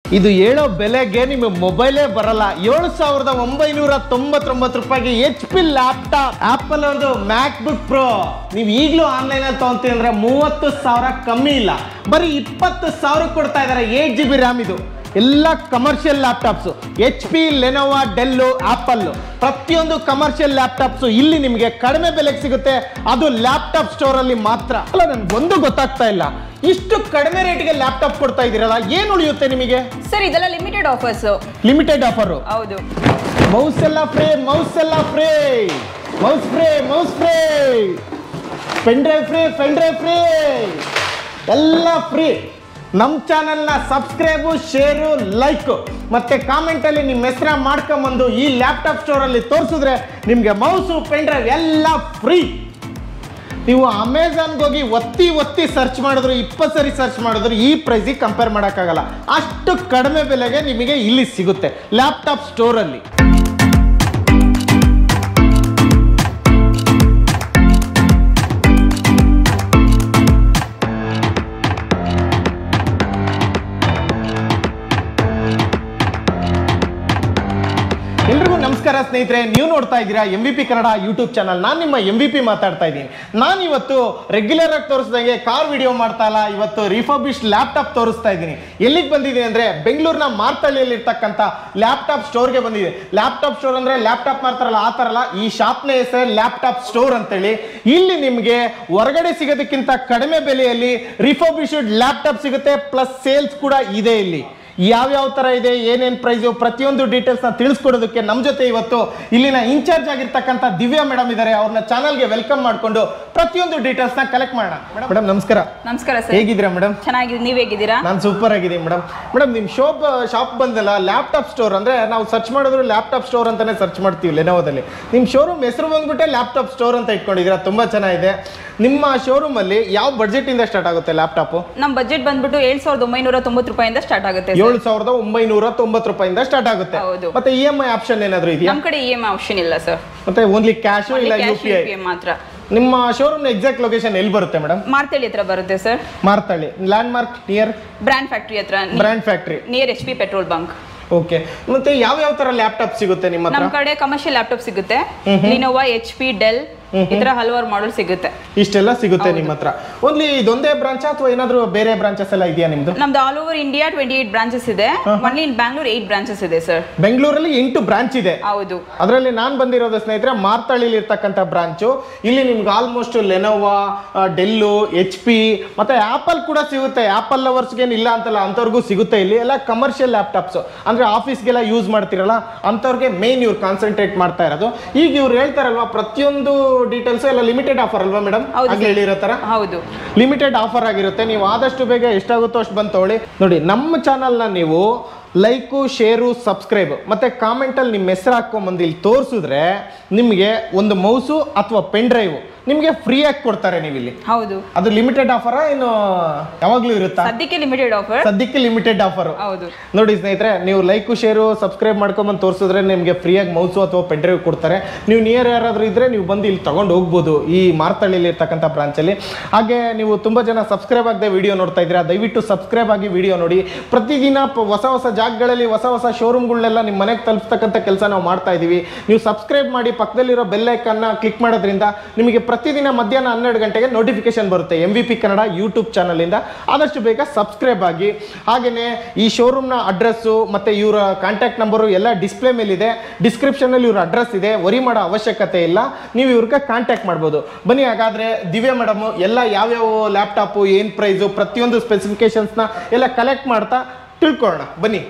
ಇದು ಹೇಳೋ ಬೆಲೆಗೆ ನಿಮಗೆ ಮೊಬೈಲೇ ಬರಲ್ಲ ಏಳು ಸಾವಿರದ ಒಂಬೈನೂರ ತೊಂಬತ್ತೊಂಬತ್ತು ರೂಪಾಯಿಗೆ ಎಚ್ ಪಿ ಲ್ಯಾಪ್ಟಾಪ್ ಆಪಲ್ ಅವ್ರದ್ದು ಮ್ಯಾಕ್ ಬುಕ್ ಪ್ರೋ ನೀವು ಈಗಲೂ ಆನ್ಲೈನಲ್ಲಿ ತೊಗೊಂತೀವಿ ಅಂದ್ರೆ ಮೂವತ್ತು ಸಾವಿರ ಕಮ್ಮಿ ಇಲ್ಲ ಬರೀ ಇಪ್ಪತ್ತು ಸಾವಿರ ಕೊಡ್ತಾ ಇದ್ದಾರೆ ಏಟ್ ಜಿ ಬಿ ರ್ಯಾಮ್ ಇದು ಎಲ್ಲ commercial laptops H P Lenovo Dell Apple ಪ್ರತಿಯೊಂದು ಕಮರ್ಷಿಯಲ್ ಲ್ಯಾಪ್ಟಾಪ್ಸು ಇಲ್ಲಿ ನಿಮಗೆ ಕಡಿಮೆ ಬೆಲೆಗೆ ಸಿಗುತ್ತೆ ಅದು ಲ್ಯಾಪ್ಟಾಪ್ ಸ್ಟೋರಲ್ಲಿ ಮಾತ್ರ ಅಲ್ಲ ನನ್ಗೆ ಒಂದು ಗೊತ್ತಾಗ್ತಾ ಇಲ್ಲ ಇಷ್ಟು ಕಡಿಮೆ ರೇಟಿಗೆ ಲ್ಯಾಪ್ಟಾಪ್ ಕೊಡ್ತಾ ಇದ್ದೀರಲ್ಲ ಏನು ಉಳಿಯುತ್ತೆ ನಿಮಗೆ ಸರ್ ಇದೆಲ್ಲ ಲಿಮಿಟೆಡ್ ಆಫರ್ಸ್ ಲಿಮಿಟೆಡ್ ಆಫರು ಹೌದು ಮೌಸ್ ಎಲ್ಲ ಫ್ರೇ ಮೌಸ್ ಎಲ್ಲ free mouse free mouse free pen drive free pen drive free ಎಲ್ಲ ಫ್ರೀ ನಮ್ಮ ಚಾನಲ್ನ ಸಬ್ಸ್ಕ್ರೈಬು ಶೇರು ಲೈಕು ಮತ್ತೆ ಕಾಮೆಂಟಲ್ಲಿ ನಿಮ್ಮ ಹೆಸರ ಮಾಡ್ಕೊಂಬಂದು ಈ ಲ್ಯಾಪ್ಟಾಪ್ ಸ್ಟೋರಲ್ಲಿ ತೋರಿಸಿದ್ರೆ ನಿಮಗೆ ಮೌಸು ಪೆನ್ ಡ್ರೈವ್ ಎಲ್ಲ ಫ್ರೀ ನೀವು ಅಮೆಝಾನ್ಗೆ ಹೋಗಿ ಒತ್ತಿ ಒತ್ತಿ ಸರ್ಚ್ ಮಾಡಿದ್ರು ಇಪ್ಪತ್ತು ಸರಿ ಸರ್ಚ್ ಮಾಡಿದ್ರು ಈ ಪ್ರೈಸಿಗೆ ಕಂಪೇರ್ ಮಾಡೋಕ್ಕಾಗಲ್ಲ ಅಷ್ಟು ಕಡಿಮೆ ಬೆಲೆಗೆ ನಿಮಗೆ ಇಲ್ಲಿ ಸಿಗುತ್ತೆ ಲ್ಯಾಪ್ಟಾಪ್ ಸ್ಟೋರಲ್ಲಿ ಎಲ್ರಿಗೂ ನಮಸ್ಕಾರ ಸ್ನೇಹಿತರೆ ನೀವು ನೋಡ್ತಾ ಇದ್ದೀರಾ M V P Kannada YouTube channel ನಾನು ನಿಮ್ಮ ಎಂ ವಿ ಪಿ ಮಾತಾಡ್ತಾ ಇದ್ದೀನಿ ನಾನು ಇವತ್ತು ರೆಗ್ಯುಲರ್ ಆಗಿ ತೋರಿಸ್ದಂಗೆ ಕಾರ್ ವಿಡಿಯೋ ಮಾಡ್ತಾ ಇಲ್ಲ ಇವತ್ತು ರಿಫರ್ಬಿಶ್ ಲ್ಯಾಪ್ಟಾಪ್ ತೋರಿಸ್ತಾ ಇದ್ದೀನಿ ಎಲ್ಲಿಗೆ ಬಂದಿದೆ ಅಂದ್ರೆ ಬೆಂಗಳೂರಿನ ಮಾರ್ತಳ್ಳಿಯಲ್ಲಿ ಇರ್ತಕ್ಕಂಥ ಲ್ಯಾಪ್ಟಾಪ್ ಸ್ಟೋರ್ಗೆ ಬಂದಿದೆ ಲ್ಯಾಪ್ಟಾಪ್ ಸ್ಟೋರ್ ಅಂದ್ರೆ ಲ್ಯಾಪ್ಟಾಪ್ ಮಾರ್ತಾರಲ್ಲ ಆ ಥರ ಅಲ್ಲ ಈ ಶಾಪ್ನ ಹೆಸರು ಲ್ಯಾಪ್ಟಾಪ್ ಸ್ಟೋರ್ ಅಂತೇಳಿ ಇಲ್ಲಿ ನಿಮಗೆ ಹೊರಗಡೆ ಸಿಗೋದಕ್ಕಿಂತ ಕಡಿಮೆ ಬೆಲೆಯಲ್ಲಿ ರಿಫರ್ಬಿಶ್ಡ್ ಲ್ಯಾಪ್ಟಾಪ್ ಸಿಗುತ್ತೆ ಪ್ಲಸ್ ಸೇಲ್ಸ್ ಕೂಡ ಇದೆ ಇಲ್ಲಿ ಯಾವ್ಯಾವ ಥರ ಇದೆ ಏನೇನು ಪ್ರೈಸು ಪ್ರತಿಯೊಂದು ಡೀಟೇಲ್ಸ್ನ ತಿಳಿಸ್ಕೊಡೋದಕ್ಕೆ ನಮ್ಮ ಜೊತೆ ಇವತ್ತು ಇಲ್ಲಿನ ಇನ್ಚಾರ್ಜ್ ಆಗಿರ್ತಕ್ಕಂಥ ದಿವ್ಯಾ ಮೇಡಮ್ ಇದ್ದಾರೆ ಅವ್ರನ್ನ ಚಾನಲ್ಗೆ ವೆಲ್ಕಮ್ ಮಾಡಿಕೊಂಡು ಪ್ರತಿಯೊಂದು ಡೀಟೇಲ್ಸ್ನ ಕಲೆಕ್ಟ್ ಮಾಡೋಣ ಮೇಡಮ್ ನಮಸ್ಕಾರ ನಮಸ್ಕಾರ ಸರ್ ಹೇಗಿದ್ದೀರಾ ಮೇಡಮ್ ಚೆನ್ನಾಗಿದೆ ನೀವ್ ಹೇಗಿದ್ದೀರಾ ನಾನು ಸೂಪರ್ ಆಗಿದ್ದೀನಿ ಮೇಡಮ್ ಮೇಡಮ್ ನಿಮ್ಮ ಶಾಪ್ ಶಾಪ್ ಬಂದಲ್ಲ ಲ್ಯಾಪ್ಟಾಪ್ ಸ್ಟೋರ್ ಅಂದ್ರೆ ನಾವು ಸರ್ಚ್ ಮಾಡಿದ್ರು ಲ್ಯಾಪ್ಟಾಪ್ ಸ್ಟೋರ್ ಅಂತಾನೆ ಸರ್ಚ್ ಮಾಡ್ತೀವಿ ಲೆನೋದಲ್ಲಿ ನಿಮ್ಮ ಶೋರೂಮ್ ಹೆಸರು ಬಂದ್ಬಿಟ್ಟೆ ಲ್ಯಾಪ್ಟಾಪ್ ಸ್ಟೋರ್ ಅಂತ ಇಟ್ಕೊಂಡಿದ್ದೀರಾ ತುಂಬಾ ಚೆನ್ನಾಗಿದೆ ನಿಮ್ಮ ಶೋರೂಮ್ ಅಲ್ಲಿ ಯಾವ ಬಡ್ಜೆಟ್ ಇಂದ ಸ್ಟಾರ್ಟ್ ಆಗುತ್ತೆ ಲ್ಯಾಪ್ಟಾಪ್ ನಮ್ ಬಜೆಟ್ ಬಂದ್ಬಿಟ್ಟು ಏಳ್ ಸಾವಿರದ ಒಂಬೈನೂರ ತೊಂಬತ್ತು ರೂಪಾಯಿಂದ ಸ್ಟಾರ್ಟ್ ಆಗುತ್ತೆ sir. ಏಳು ಸಾವಿರದ ಒಂಬೈನೂರ ತೊಂಬತ್ತು ರೂಪಾಯಿಂದ ಸ್ಟಾರ್ಟ್ ಆಗುತ್ತೆ ಹೌದು. ಮತ್ತೆ ಇ ಎಂ ಐ ಆಪ್ಷನ್ ಏನಾದ್ರು ಇದೆಯಾ ನಮ್ ಕಡೆ ಇ ಎಂ ಆಪ್ಷನ್ ಇಲ್ಲ ಸರ್ ಮತ್ತೆ ಓನ್ಲಿ ಕ್ಯಾಶ್ ಇಲ್ಲ ಯು ಪಿ ಐ ಮಾತ್ರ ನಿಮ್ಮ ಶೋರೂಮ್ ಎಕ್ಸಾಕ್ಟ್ ಲೊಕೇಶನ್ ಎಲ್ಲಿ ಬರುತ್ತೆ ಮೇಡಮ್ ಮಾರ್ತಳ್ಳಿ ಹತ್ರ ಬರುತ್ತೆ sir Marathahalli landmark near brand factory ಹತ್ರ brand factory near H P petrol bunk okay ಮತ್ತೆ ಯಾವ ಯಾವ ತರ ಲ್ಯಾಪ್ಟಾಪ್ ಸಿಗುತ್ತೆ ನಿಮ್ಮ ಹತ್ರ ನಮ್ ಕಡೆ ಕಮರ್ಷಿಯಲ್ ಲ್ಯಾಪ್ಟಾಪ್ ಸಿಗುತ್ತೆ ಲಿನೋವಾ ಎಚ್ ಪಿ ಡೆಲ್ ಈ ತರ ಹಲವಾರು ಮಾಡೆಲ್ ಸಿಗುತ್ತೆ ಇಷ್ಟೆಲ್ಲ ಸಿಗುತ್ತೆ ನಿಮ್ಮ ಹತ್ರ ಓನ್ಲಿ ಇದೊಂದೇ ಬ್ರಾಂಚ್ ಅಥವಾ ಏನಾದ್ರು ಬೇರೆ ಬ್ರಾಂಚಸ್ ಎಲ್ಲ ಇದೆಯಾ ನಿಮ್ದು ನಮ್ದು all over India twenty eight branches ಇದೆ only in Bangalore eight branches ಇದೆ ಸರ್ ಬೆಂಗಳೂರಲ್ಲಿ ಎಂಟು ಬ್ರಾಂಚ್ ಇದೆ ಹೌದು ಅದರಲ್ಲಿ ನಾನು ಬಂದಿರೋದು ಸ್ನೇಹಿತರೆ ಮಾರ್ತಳ್ಳಿಲಿ ಇರ್ತಕ್ಕಂಥ ಬ್ರಾಂಚು ಇಲ್ಲಿ ನಿಮ್ಗೆ almost Lenovo Dell H P ಮತ್ತೆ ಆಪಲ್ ಕೂಡ ಸಿಗುತ್ತೆ ಆಪಲ್ ಲವರ್ಸ್ಗೇನು ಇಲ್ಲ ಅಂತಲ್ಲ ಅಂಥವ್ರಿಗೂ ಸಿಗುತ್ತೆ ಇಲ್ಲಿ ಎಲ್ಲ ಕಮರ್ಷಿಯಲ್ ಲ್ಯಾಪ್ಟಾಪ್ಸ್ ಅಂದ್ರೆ ಆಫೀಸ್ಗೆಲ್ಲ ಯೂಸ್ ಮಾಡ್ತಿರಲ್ಲ ಅಂಥವ್ರಿಗೆ ಮೇನ್ ಇವ್ರು ಕಾನ್ಸಂಟ್ರೇಟ್ ಮಾಡ್ತಾ ಇರೋದು ಈಗ ಇವ್ರು ಹೇಳ್ತಾರಲ್ವಾ ಪ್ರತಿಯೊಂದು ಡೀಟೇಲ್ಸ್ ಎಲ್ಲ ಲಿಮಿಟೆಡ್ ಆಫರ್ ಅಲ್ವಾ ಮೇಡಮ್ ಹೌದು ಆಗ್ಲೇ ಹೇಳಿರೋ ತರ ಹೌದು ಲಿಮಿಟೆಡ್ ಆಫರ್ ಆಗಿರುತ್ತೆ ನೀವು ಆದಷ್ಟು ಬೇಗ ಎಷ್ಟಾಗುತ್ತೋ ಅಷ್ಟು ಬಂದು ತಗೊಳ್ಳಿ ನೋಡಿ ನಮ್ಮ ಚಾನಲ್ನ ನೀವು ಲೈಕು ಶೇರು ಸಬ್ಸ್ಕ್ರೈಬ್ ಮತ್ತೆ ಕಾಮೆಂಟಲ್ಲಿ ನಿಮ್ಮ ಹೆಸರು ಹಾಕೊಂಬಂದು ಇಲ್ಲಿ ತೋರಿಸಿದ್ರೆ ನಿಮಗೆ ಒಂದು ಮೌಸು ಅಥವಾ ಪೆನ್ ಡ್ರೈವ್ ನಿಮಗೆ ಫ್ರೀಯಾಗಿ ಕೊಡ್ತಾರೆ ನೀವು ಇಲ್ಲಿ ಹೌದು ಅದು ಲಿಮಿಟೆಡ್ ಆಫರ ಏನು ಯಾವಾಗಲೂ ಇರುತ್ತಾ ಸದ್ಯಕ್ಕೆ ಲಿಮಿಟೆಡ್ ಆಫರ್ ಸದ್ಯಕ್ಕೆ ಲಿಮಿಟೆಡ್ ಆಫರು ಹೌದು ನೋಡಿ ಸ್ನೇಹಿತರೆ ನೀವು ಲೈಕು ಶೇರು ಸಬ್ಸ್ಕ್ರೈಬ್ ಮಾಡ್ಕೊಂಬಂದು ತೋರಿಸಿದ್ರೆ ನಿಮಗೆ ಫ್ರೀಯಾಗಿ ಮೌಸು ಅಥವಾ ಪೆನ್ ಡ್ರೈವ್ ಕೊಡ್ತಾರೆ ನೀವು ನಿಯರ್ ಯಾರಾದರೂ ಇದ್ರೆ ನೀವು ಬಂದು ಇಲ್ಲಿ ತಗೊಂಡು ಹೋಗ್ಬೋದು ಈ ಮಾರ್ತಳ್ಳಿಲಿ ಇರ್ತಕ್ಕಂಥ ಬ್ರಾಂಚಲ್ಲಿ ಹಾಗೆ ನೀವು ತುಂಬ ಜನ ಸಬ್ಸ್ಕ್ರೈಬ್ ಆಗದೆ ವಿಡಿಯೋ ನೋಡ್ತಾ ಇದ್ದೀರಾ ದಯವಿಟ್ಟು ಸಬ್ಸ್ಕ್ರೈಬ್ ಆಗಿ ವಿಡಿಯೋ ನೋಡಿ ಪ್ರತಿದಿನ ಪ- ಹೊಸ ಹೊಸ ಜಾಗಗಳಲ್ಲಿ ಹೊಸ ಹೊಸ ಶೋರೂಮ್ಗಳನ್ನೆಲ್ಲ ನಿಮ್ಮ ಮನೆಗೆ ತಲುಪಿಸ್ತಕ್ಕಂಥ ಕೆಲಸ ನಾವು ಮಾಡ್ತಾ ಇದ್ದೀವಿ ನೀವು ಸಬ್ಸ್ಕ್ರೈಬ್ ಮಾಡಿ ಪಕ್ಕದಲ್ಲಿರೋ ಬೆಲ್ ಐಕನ್ನ ಕ್ಲಿಕ್ ಮಾಡೋದ್ರಿಂದ ನಿಮಗೆ ಪ್ರತಿದಿನ ಮಧ್ಯಾಹ್ನ ಹನ್ನೆರಡು ಗಂಟೆಗೆ ನೋಟಿಫಿಕೇಶನ್ ಬರುತ್ತೆ M V P Kannada YouTube ಚಾನಲಿಂದ ಆದಷ್ಟು ಬೇಗ ಸಬ್ಸ್ಕ್ರೈಬ್ ಆಗಿ ಹಾಗೆಯೇ ಈ ಶೋರೂಮ್ನ ಅಡ್ರೆಸ್ಸು ಮತ್ತು ಇವರ ಕಾಂಟ್ಯಾಕ್ಟ್ ನಂಬರು ಎಲ್ಲ ಡಿಸ್ಪ್ಲೇ ಮೇಲಿದೆ ಡಿಸ್ಕ್ರಿಪ್ಷನಲ್ಲಿ ಇವ್ರ ಅಡ್ರೆಸ್ ಇದೆ ವರಿ ಮಾಡೋ ಅವಶ್ಯಕತೆ ಇಲ್ಲ ನೀವು ಇವ್ರಿಗೆ ಕಾಂಟ್ಯಾಕ್ಟ್ ಮಾಡ್ಬೋದು ಬನ್ನಿ ಹಾಗಾದರೆ ದಿವ್ಯಾ ಮೇಡಮ್ ಎಲ್ಲ ಯಾವ್ಯಾವ ಲ್ಯಾಪ್ಟಾಪು ಏನು ಪ್ರೈಸು ಪ್ರತಿಯೊಂದು ಸ್ಪೆಸಿಫಿಕೇಶನ್ಸ್ನ ಎಲ್ಲ ಕಲೆಕ್ಟ್ ಮಾಡ್ತಾ ತಿಳ್ಕೊಳ್ಳೋಣ ಬನ್ನಿ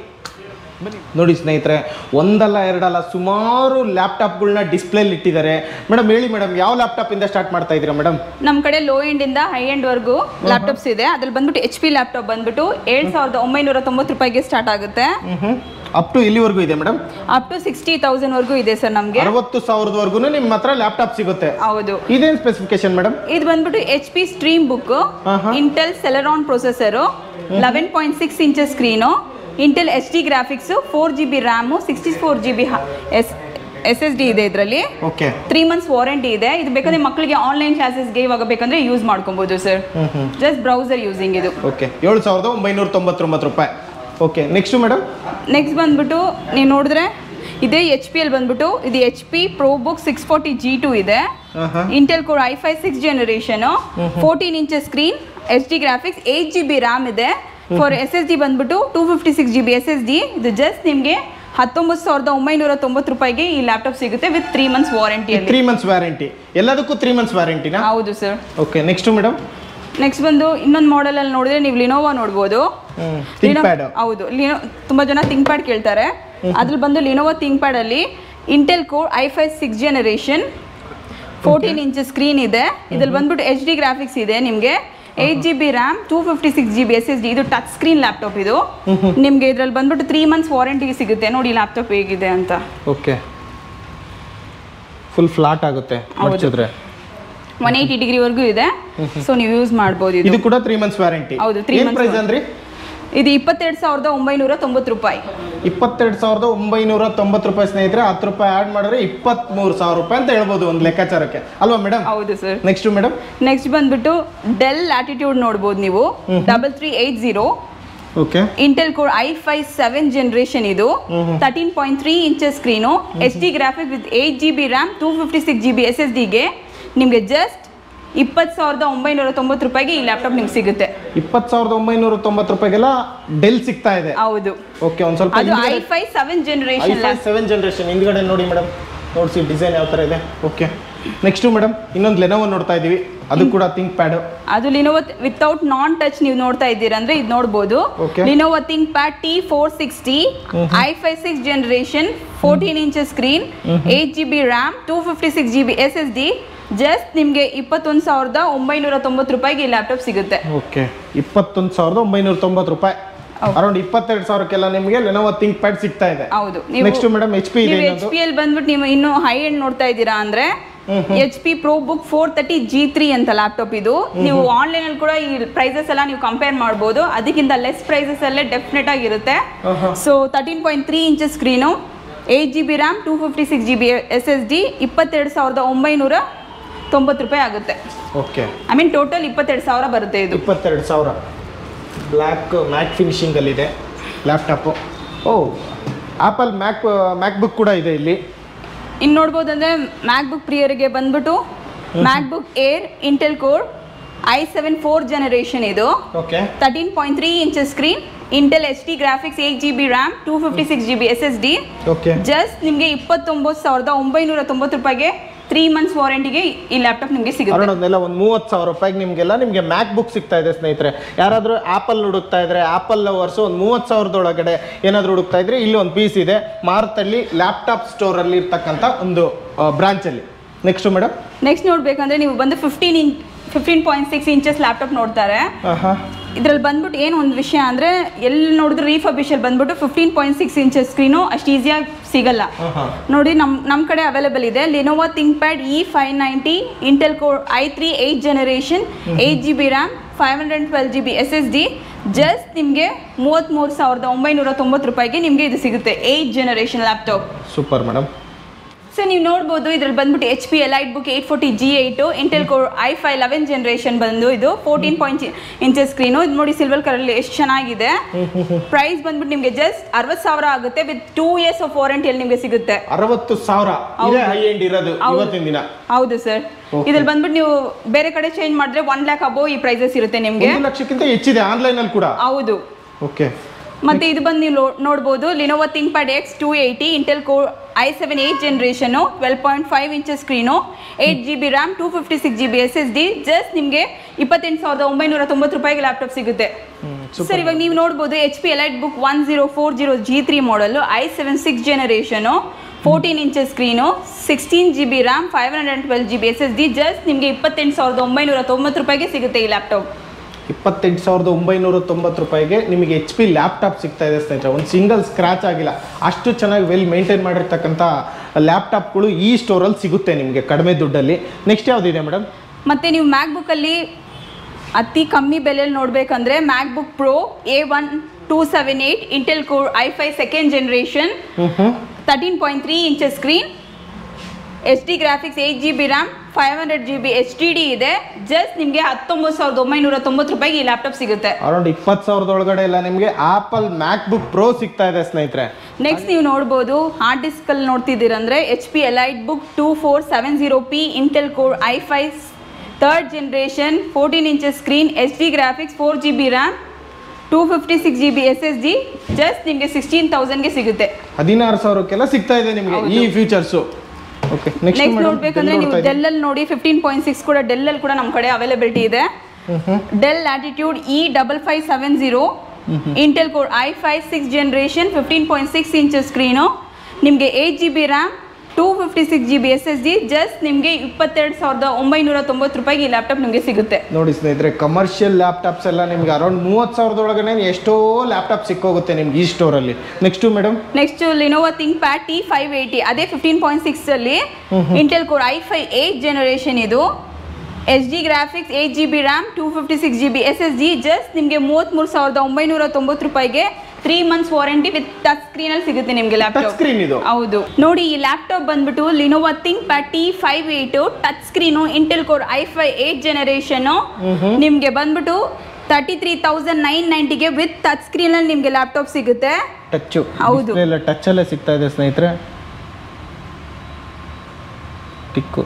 ನೋಡಿ ಸ್ನೇಹಿತರೆ ಒಂದಲ್ಲ ಎರಡಲ್ಲ ಸುಮಾರು ಲ್ಯಾಪ್ಟಾಪ್ಗಳನ್ನ ಡಿಸ್ಪ್ಲೇಲಿ ಇಟ್ಟಿದ್ದಾರೆ ಮೇಡಮ್ ಹೇಳಿ ಮೇಡಮ್ ಯಾವ ಲ್ಯಾಪ್ಟಾಪ್ ಇಂದ ಸ್ಟಾರ್ಟ್ ಮಾಡ್ತಾ ಇದ್ದೀರಾ ಮೇಡಮ್ ನಮ್ ಕಡೆ ಲೋ ಎಂಡ್ ಇಂದ ಹೈ ಎಂಡ್ ವರ್ಗು ಲ್ಯಾಪ್ಟಾಪ್ಸ್ ಇದೆ ಅದ್ರಲ್ಲಿ ಬಂದ್ಬಿಟ್ಟು ಎಚ್ ಪಿ ಲ್ಯಾಪ್ಟಾಪ್ ಬಂದ್ಬಿಟ್ಟು ಏಳ್ ಸಾವಿರದ ಒಂಬೈನೂರ ತೊಂಬತ್ತು ರೂಪಾಯಿಗೆ ಸ್ಟಾರ್ಟ್ ಆಗುತ್ತೆ ಹ್ಮ್ ಅಪ್ ಟು ಎಲ್ಲಿವರೆಗೂ ಇದೆ madam up to sixty thousand ವರ್ಗೂ ಇದೆ ಸರ್ ನಮ್ಗೆ ಅರವತ್ತು ಸಾವಿರದವರೆಗೂ ನಿಮ್ಮ ಹತ್ರ ಲ್ಯಾಪ್ಟಾಪ್ ಸಿಗುತ್ತೆ ಹೌದು ಇದೇನು ಸ್ಪೆಸಿಫಿಕೇಶನ್ ಮೇಡಮ್ ಇದು ಬಂದ್ಬಿಟ್ಟು ಎಚ್ ಪಿ ಸ್ಟ್ರೀಮ್ ಬುಕ್ ಆಹಾ. Intel Celeron processor eleven point six inches screen Intel H D graphics four G B RAM sixty four G B S S S D ಇದೆ ಇದರಲ್ಲಿ okay three months warranty ಇದೆ ಇದು ಬೇಕಾದ್ರೆ ಮಕ್ಕಳಿಗೆ online ಕ್ಲಾಸಸ್ಗೆ ಇವಾಗ ಬೇಕಂದ್ರೆ use ಮಾಡ್ಕೊಬೋದು ಸರ್ ಜಸ್ಟ್ ಬ್ರೌಸರ್ ಯೂಸಿಂಗ್ ಇದು ಓಕೆ ಏಳು ಸಾವಿರದ ಒಂಬೈನೂರ ತೊಂಬತ್ತೊಂಬತ್ತು ರೂಪಾಯಿ ಓಕೆ ನೆಕ್ಸ್ಟ್ ಮೇಡಮ್ ನೆಕ್ಸ್ಟ್ ಬಂದ್ಬಿಟ್ಟು ನೀವು ನೋಡಿದ್ರೆ ಇದೇ ಎಚ್ ಪಿ ಎಲ್ ಬಂದ್ಬಿಟ್ಟು ಇದು H P pro book six forty G two ಇದೆ Intel core I five six generation fourteen inches screen H D graphics eight G B RAM ಇದೆ for S S D ಬಂದ್ಬಿಟ್ಟು two fifty six G B S S D ಇದು just ನಿಮಗೆ ಹತ್ತೊಂಬತ್ತು ಸಾವಿರದ ಒಂಬೈನೂರ ತೊಂಬತ್ತು ರೂಪಾಯಿಗೆ ಈ ಲ್ಯಾಪ್ಟಾಪ್ ಸಿಗುತ್ತೆ ವಿತ್ ತ್ರೀ ಮಂತ್ಸ್ ವಾರಂಟಿಯಲ್ಲಿ ತ್ರೀ ಮಂತ್ಸ್ ವ್ಯಾರಂಟಿ ಎಲ್ಲದಕ್ಕೂ ತ್ರೀ ಮಂತ್ಸ್ ವ್ಯಾರಂಟಿನಾ ಹೌದು sir okay next madam next ಬಂದು ಇನ್ನೊಂದು ಮಾಡೆಲಲ್ಲಿ ನೋಡಿದ್ರೆ ನೀವು ಲಿನೋವಾ ನೋಡ್ಬೋದು ಥಿಂಕ್ Lino- ಪ್ಯಾಡ್ ಹೌದು ಲಿನೋ ತುಂಬ ಜನ ಥಿಂಕ್ ಪ್ಯಾಡ್ ಕೇಳ್ತಾರೆ ಅದ್ರಲ್ಲಿ ಬಂದು ಲಿನೋವಾ ಥಿಂಕ್ ಪ್ಯಾಡ್ ಅಲ್ಲಿ Intel core I five six generation fourteen inch screen ಇದೆ ಇದ್ರಲ್ಲಿ ಬಂದ್ಬಿಟ್ಟು ಎಚ್ ಡಿ ಗ್ರಾಫಿಕ್ಸ್ ಇದೆ ನಿಮಗೆ eight G B RAM two fifty six G B S S D ಇದು ಟಚ್ ಸ್ಕ್ರೀನ್ ಲ್ಯಾಪ್ಟಾಪ್ ಇದು ನಿಮಗೆ ಇದ್ರಲ್ಲಿ ಬಂದ್ಬಿಟ್ಟು ತ್ರೀ ಮಂತ್ಸ್ ವಾರಂಟಿಗೆ ಸಿಗುತ್ತೆ ನೋಡಿ ಲ್ಯಾಪ್ಟಾಪ್ ಹೇಗಿದೆ ಅಂತ ಓಕೆ ಫುಲ್ ಫ್ಲಾಟ್ ಆಗುತ್ತೆ ಮಡ್ಚಿದ್ರೆ ಒನ್ ಏಯ್ಟಿ ಡಿಗ್ರಿವರೆಗೂ ಇದೆ ಸೊ ನೀವು ಯೂಸ್ ಮಾಡ್ಬೋದು ಇದು ಇದು ಕೂಡ ತ್ರೀ ಮಂತ್ಸ್ ವ್ಯಾರಂಟಿ ಹೌದು, three ಏನ್ months ಪ್ರೈಸ್ ಅಂದ್ರಿ ಇದು ಇಪ್ಪತ್ತೆರಡು ಸಾವಿರದ ಒಂಬೈನೂರ ತೊಂಬತ್ತು ರೂಪಾಯಿ ಇಪ್ಪತ್ತೆರಡು ಸಾವಿರದ ಒಂಬೈನೂರ ತೊಂಬತ್ತು ರೂಪಾಯಿ ಸ್ನೇಹಿತರೆ ಹತ್ತು ರೂಪಾಯಿ ಆಡ್ ಮಾಡಿದ್ರೆ ಇಪ್ಪತ್ಮೂರು ಸಾವಿರ ರೂಪಾಯಿ ಅಂತ ಹೇಳ್ಬೋದು ಒಂದು ಲೆಕ್ಕಾಚಾರಕ್ಕೆ ಅಲ್ವಾ ಮೇಡಮ್ ಹೌದು ಸರ್ ನೆಕ್ಸ್ಟ್ ಮೇಡಮ್ ನೆಕ್ಸ್ಟ್ ಬಂದ್ಬಿಟ್ಟು ಡೆಲ್ ಆಟಿಟ್ಯೂಡ್ ನೋಡ್ಬೋದು ನೀವು double three eight zero okay Intel core I five seven generation ಇದು thirteen point three inches screen H D graphic with eight G B RAM two fifty six G B S S ಡಿಗೆ ನಿಮಗೆ just ಇಪ್ಪತ್ತು ಸಾವಿರದ ಒಂಬೈನೂರ ತೊಂಬತ್ತು ರೂಪಾಯಿಗೆ ಈ laptop ನಿಮ್ಗೆ ಸಿಗುತ್ತೆ ಇಪ್ಪತ್ತು ಸಾವಿರದ ಒಂಬೈನೂರ ತೊಂಬತ್ತು ರೂಪಾಯಿಗೆಲ್ಲ ಡೆಲ್ ಸಿಗ್ತಾ ಇದೆ ಹೌದು ಓಕೆ ಒಂದು ಸ್ವಲ್ಪ ಅದು I five seven generation seven generation ಹಿಂದ್ಗಡೆ ನೋಡಿ ಮೇಡಮ್ ನೋಡಿಸಿ ಡಿಸೈನ್ ಯಾವ ಥರ ಇದೆ ಓಕೆ ನೆಕ್ಸ್ಟ್ ಮೇಡಮ್ ಇನ್ನೊಂದು ಲೆನೋವೋ ನೋಡ್ತಾ ಇದ್ದೀವಿ ಅದು ಕೂಡ ಥಿಂಕ್ ಪ್ಯಾಡ್ ಅದು ಲಿನೋವಾ ವಿತೌಟ್ ನಾನ್ ಟಚ್ ನೀವು ನೋಡ್ತಾ ಇದ್ದೀರಾ ಅಂದ್ರೆ ಇದು ನೋಡ್ಬೋದು Okay. Lenovo ThinkPad T four sixty I five six generation fourteen inches screen eight G B RAM two fifty six G B S S D just ನಿಮಗೆ ಇಪ್ಪತ್ತೊಂದು ಸಾವಿರದ ಒಂಬೈನೂರ ತೊಂಬತ್ತು ರೂಪಾಯಿಗೆ ಈ ಲ್ಯಾಪ್ಟಾಪ್ ಸಿಗುತ್ತೆ ಓಕೆ ಇಪ್ಪತ್ತೊಂದು ಸಾವಿರದ ಒಂಬೈನೂರ ತೊಂಬತ್ತು ರೂಪಾಯಿ ಹೌದು. ಅರೌಂಡ್ ಇಪ್ಪತ್ತೆರಡು ಸಾವಿರಕ್ಕೆಲ್ಲ ನಿಮಗೆ ಲೆನೋವೋ ಥಿಂಕ್ ಪ್ಯಾಡ್ ಸಿಗ್ತಾ ಇದೆ ಹೌದು ನೆಕ್ಸ್ಟ್ ಮೇಡಮ್ ಎಚ್ ಪಿ ಇದೆ ನೀವು ಎಚ್ ಇನ್ನೊಂದು ಪಿ ಎಲ್ ಬಂದ್ಬಿಟ್ಟು ನೀವು ಇನ್ನು ಹೈ ಎಂಡ್ ನೋಡ್ತಾ ಇದ್ದೀರಾ ಅಂದ್ರೆ H P pro book four thirty G three ಅಂತ ಲ್ಯಾಪ್ಟಾಪ್ ಇದು ನೀವು ಆನ್ಲೈನ್ ಅಲ್ಲಿ ಕೂಡ ಈ ಪ್ರೈಸಸ್ ಎಲ್ಲ ನೀವು ಕಂಪೇರ್ ಮಾಡ್ಬೋದು ಅದಕ್ಕಿಂತ ಲೆಸ್ ಪ್ರೈಸಸ್ ಅಲ್ಲೇ ಡೆಫಿನೆಟ್ ಆಗಿರುತ್ತೆ ಆಹಾ. So thirteen point three inches screen eight G B RAM two fifty six G B S S D ಇಪ್ಪತ್ತೆರಡು ಸಾವಿರದ ಒಂಬೈನೂರ ತೊಂಬತ್ತು ರೂಪಾಯಿ ಆಗುತ್ತೆ ಓಕೆ ಐ ಮೀನ್ ಟೋಟಲ್ ಇಪ್ಪತ್ತೆರಡು ಸಾವಿರ ಬರುತ್ತೆ ಇದು ಇಪ್ಪತ್ತೆರಡು ಸಾವಿರ ಬ್ಲ್ಯಾಕ್ ಮ್ಯಾಟ್ ಫಿನಿಶಿಂಗಲ್ಲಿದೆ ಲ್ಯಾಪ್ಟಾಪು ಓ ಆಪಲ್ ಮ್ಯಾಕ್ ಮ್ಯಾಕ್ ಬುಕ್ ಕೂಡ ಇದೆ ಇಲ್ಲಿ ಇನ್ನು ನೋಡ್ಬೋದು ಅಂದರೆ ಮ್ಯಾಕ್ಬುಕ್ ಪ್ರಿಯರಿಗೆ ಬಂದ್ಬಿಟ್ಟು MacBook Air Intel core i seven four generation ಇದು okay thirteen point three inches screen Intel H D graphics eight G B RAM two fifty six G B S S D okay just ನಿಮಗೆ ಇಪ್ಪತ್ತೊಂಬತ್ತು ಸಾವಿರದ ಒಂಬೈನೂರ ತೊಂಬತ್ತು ರೂಪಾಯಿಗೆ three months ವಾರಂಟಿಗೆ ಈ laptop ನಿಮಗೆ ಸಿಗುತ್ತೆ ಅರೌಂಡ್ ಒಂದೆಲ್ಲ ಒಂದು ಮೂವತ್ತು ಸಾವಿರ ರೂಪಾಯಿಗೆ ನಿಮಗೆಲ್ಲ ನಿಮಗೆ ಮ್ಯಾಕ್ ಬುಕ್ ಸಿಗ್ತಾ ಇದೆ ಸ್ನೇಹಿತರೆ ಯಾರಾದರೂ ಆ್ಯಪಲ್ ಹುಡುಕ್ತಾ ಇದ್ರೆ ಆ್ಯಪಲ್ ಲವರ್ಸು ಒಂದು ಮೂವತ್ತು ಸಾವಿರದೊಳಗಡೆ ಏನಾದರೂ ಹುಡುಕ್ತಾ ಇದ್ರೆ ಇಲ್ಲಿ ಒಂದು ಪೀಸ್ ಇದೆ ಮಾರ್ತಳ್ಳಿ ಲ್ಯಾಪ್ಟಾಪ್ ಸ್ಟೋರಲ್ಲಿ ಇರ್ತಕ್ಕಂಥ ಒಂದು ಬ್ರಾಂಚಲ್ಲಿ ನೆಕ್ಸ್ಟ್ ಮೇಡಮ್ ನೆಕ್ಸ್ಟ್ ನೋಡ್ಬೇಕಂದ್ರೆ ನೀವು ಬಂದು fifteen in fifteen point six inches laptop ನೋಡ್ತಾರೆ ಹಾಂ ಇದ್ರಲ್ಲಿ ಬಂದ್ಬಿಟ್ಟು ಏನು ಒಂದು ವಿಷಯ ಅಂದರೆ ಎಲ್ಲಿ ನೋಡಿದ್ರು ರೀಫರ್ಬಿಷಲ್ ಬಂದ್ಬಿಟ್ಟು fifteen point six inches screen ಅಷ್ಟು ಈಸಿಯಾಗಿ ಸಿಗಲ್ಲ ಹಾಂ ನೋಡಿ ನಮ್ಮ ನಮ್ಮ ಕಡೆ ಅವೈಲೇಬಲ್ ಇದೆ Lenovo ThinkPad E five ninety Intel core i three eight generation eight G B RAM five hundred twelve G B S S D just ನಿಮಗೆ ಮೂವತ್ತ್ಮೂರು ಸಾವಿರದ ಒಂಬೈನೂರ ತೊಂಬತ್ತು ರೂಪಾಯಿಗೆ ನಿಮಗೆ ಇದು ಸಿಗುತ್ತೆ eight generation laptop super madam so ನೀವು ನೋಡ್ಬೋದು ಇದ್ರಲ್ಲಿ ಬಂದ್ಬಿಟ್ಟು H P EliteBook eight forty G eight Intel core I five eleven generation ಬಂದು ಇದು ಫೋರ್ಟೀನ್ ಪಾಯಿಂಟ್ ಇಂಚಸ್ ಸ್ಕ್ರೀನು ಇದು ನೋಡಿ ಸಿಲ್ವರ್ ಕಲರಲ್ಲಿ ಎಷ್ಟು ಚೆನ್ನಾಗಿದೆ ಪ್ರೈಸ್ ಬಂದ್ಬಿಟ್ಟು ನಿಮಗೆ ಜಸ್ಟ್ ಅರವತ್ತು ಸಾವಿರ ಆಗುತ್ತೆ ವಿತ್ ಟೂ ಇಯರ್ಸ್ ಆಫ್ ವಾರಂಟಿಯಲ್ಲಿ ನಿಮಗೆ ಸಿಗುತ್ತೆ ಅರವತ್ತು ಸಾವಿರ ಇದೇ ಹೈ ಎಂಡ್ ಇರೋದು ಹೌದು. ಇವತ್ತಿನ ದಿನ ಹೌದು ಸರ್ Okay. ಇದ್ರಲ್ಲಿ ಬಂದ್ಬಿಟ್ಟು ನೀವು ಬೇರೆ ಕಡೆ ಚೇಂಜ್ ಮಾಡಿದ್ರೆ ಒನ್ ಲ್ಯಾಕ್ ಅಬೋ ಈ ಪ್ರೈಸಸ್ ಇರುತ್ತೆ ನಿಮಗೆ ಒಂದು ಲಕ್ಷಕ್ಕಿಂತ ಹೆಚ್ಚಿದೆ ಆನ್ಲೈನಲ್ಲಿ ಕೂಡ ಹೌದು ಓಕೆ ಮತ್ತೆ ಇದು ಬಂದು ನೀವು ಲೋ- ನೋಡ್ಬೋದು Lenovo ThinkPad X two eighty Intel core i seven eight generation twelve point five inches screen eight G B RAM two fifty six G B S S D just ನಿಮಗೆ ಇಪ್ಪತ್ತೆಂಟು ಸಾವಿರದ ಒಂಬೈನೂರ ತೊಂಬತ್ತು ರೂಪಾಯಿಗೆ ಲ್ಯಾಪ್ಟಾಪ್ ಸಿಗುತ್ತೆ sir ಇವಾಗ ನೀವು ನೋಡ್ಬೋದು H P EliteBook one zero four zero G three model i seven six generation fourteen inches screen sixteen G B RAM five hundred twelve G B S S D just ನಿಮಗೆ ಇಪ್ಪತ್ತೆಂಟು ಸಾವಿರದ ಒಂಬೈನೂರ ತೊಂಬತ್ತು ರೂಪಾಯಿಗೆ ಸಿಗುತ್ತೆ ಈ laptop ಇಪ್ಪತ್ತೆಂಟು ಸಾವಿರದ ಒಂಬೈನೂರ ತೊಂಬತ್ತು ರೂಪಾಯಿಗೆ ನಿಮಗೆ ಎಚ್ ಪಿ ಲ್ಯಾಪ್ಟಾಪ್ ಸಿಗ್ತಾ ಇದೆ ಸ್ನೇಹಿತರೆ ಒಂದು ಸಿಂಗಲ್ ಸ್ಕ್ರ್ಯಾಚ್ ಆಗಿಲ್ಲ ಅಷ್ಟು ಚೆನ್ನಾಗಿ ವೆಲ್ ಮೇಂಟೈನ್ ಮಾಡಿರ್ತಕ್ಕಂಥ ಲ್ಯಾಪ್ಟಾಪ್ಗಳು ಈ ಸ್ಟೋರಲ್ಲಿ ಸಿಗುತ್ತೆ ನಿಮಗೆ ಕಡಿಮೆ ದುಡ್ಡಲ್ಲಿ ನೆಕ್ಸ್ಟ್ ಯಾವುದಿದೆ ಮೇಡಮ್ ಮತ್ತು ನೀವು ಮ್ಯಾಕ್ಬುಕ್ಕಲ್ಲಿ ಅತಿ ಕಮ್ಮಿ ಬೆಲೆಯಲ್ಲಿ ನೋಡಬೇಕಂದ್ರೆ MacBook Pro A one two seven eight Intel core I five second generation ಹ್ಞೂ ಹ್ಞೂ thirteen point three inches screen H D graphics eight G B RAM five hundred G B H T D ಇದೆ just ನಿಮಗೆ ಹತ್ತೊಂಬತ್ತು ಸಾವಿರದ ಒಂಬೈನೂರ ತೊಂಬತ್ತು ರೂಪಾಯಿಗೆ ಈ ಲ್ಯಾಪ್ಟಾಪ್ ಸಿಗುತ್ತೆ ಅರೌಂಡ್ ಇಪ್ಪತ್ತು ಸಾವಿರದ ಒಳಗಡೆ ಎಲ್ಲ ನಿಮಗೆ ಆಪಲ್ ಮ್ಯಾಕ್ ಬುಕ್ ಪ್ರೋ ಸಿಗ್ತಾ ಇದೆ ಸ್ನೇಹಿತರೆ ನೆಕ್ಸ್ಟ್ ನೀವು ನೋಡ್ಬೋದು ಹಾರ್ಡ್ ಡಿಸ್ಕಲ್ಲಿ ನೋಡ್ತಿದ್ದೀರಂದ್ರೆ H P EliteBook two four seven zero P Intel core i five third generation fourteen inches screen H D graphics four G B RAM two fifty six G B S S G just ನಿಮಗೆ sixteen ತೌಸಂಡ್ಗೆ ಸಿಗುತ್ತೆ ಹದಿನಾರು ಸಾವಿರಕ್ಕೆಲ್ಲ ಸಿಗ್ತಾ ಇದೆ ನಿಮಗೆ ಈ features okay next next ನೋಡ್ಬೇಕಂದ್ರೆ ನೀವು ಡೆಲ್ ಅಲ್ಲಿ ನೋಡಿ ಫಿಫ್ಟೀನ್ ಪಾಯಿಂಟ್ ಸಿಕ್ಸ್ ಕೂಡ ಡೆಲ್ ಅಲ್ಲಿ ಕೂಡ ನಮ್ಮ ಕಡೆ ಅವೈಲಬಿಲಿಟಿ ಇದೆ Dell Latitude E double five seven zero Intel core i five six generation fifteen point six inches screen ನಿಮಗೆ eight G B RAM two fifty six G B S S G just ನಿಮಗೆ ಇಪ್ಪತ್ತೆರಡು ಸಾವಿರದ ಒಂಬೈನೂರ ತೊಂಬತ್ತು ರೂಪಾಯಿಗೆ ಈ laptop ನಿಮಗೆ ಸಿಗುತ್ತೆ ನೋಡಿ ಸ್ನೇಹಿತರೆ ಕಮರ್ಷಿಯಲ್ ಲ್ಯಾಪ್ಟಾಪ್ಸ್ ಎಲ್ಲ ನಿಮ್ಗೆ ಅರೌಂಡ್ ಮೂವತ್ತು ಸಾವಿರದೊಳಗಡೆ ಎಷ್ಟೋ ಲ್ಯಾಪ್ಟಾಪ್ ಸಿಕ್ಕೋಗುತ್ತೆ ನಿಮ್ಗೆ ಈ ಸ್ಟೋರಲ್ಲಿ next madam next Lenovo ThinkPad T five eighty ಅದೇ ಫಿಫ್ಟೀನ್ ಪಾಯಿಂಟ್ ಸಿಕ್ಸ್ ಅಲ್ಲಿ Intel core i five eight generation ಇದು H D graphics eight G B RAM two fifty six G B S S G just ನಿಮಗೆ ಮೂವತ್ತ್ಮೂರು ಸಾವಿರದ ಒಂಬೈನೂರ ತೊಂಬತ್ತು ರೂಪಾಯಿಗೆ three months warranty with touch ಸ್ಕ್ರೀನಲ್ಲಿ ಸಿಗುತ್ತೆ ನಿಮಗೆ ಟಚ್ ಲ್ಯಾಪ್ಟಾಪ್ ಸ್ಕ್ರೀನ್ ಇದು ಹೌದು ನೋಡಿ ಈ ಲ್ಯಾಪ್ಟಾಪ್ ಬಂದ್ಬಿಟ್ಟು Lenovo ThinkPad T five eight touch screen Intel core I five eight generation ನಿಮಗೆ ಬಂದ್ಬಿಟ್ಟು ತರ್ಟಿ ತ್ರೀ ತೌಸಂಡ್ ನೈನ್ ನೈಂಟಿಗೆ ವಿತ್ ಟಚ್ ಸ್ಕ್ರೀನಲ್ಲಿ ನಿಮಗೆ ಲ್ಯಾಪ್ಟಾಪ್ ಸಿಗುತ್ತೆ ಟಚ್ಚು ಹೌದು. ಎಲ್ಲ ಟಚ್ಚಲ್ಲೇ ಸಿಗ್ತಾ ಇದೆ ಸ್ನೇಹಿತರೆ ಟಿಕ್ಕು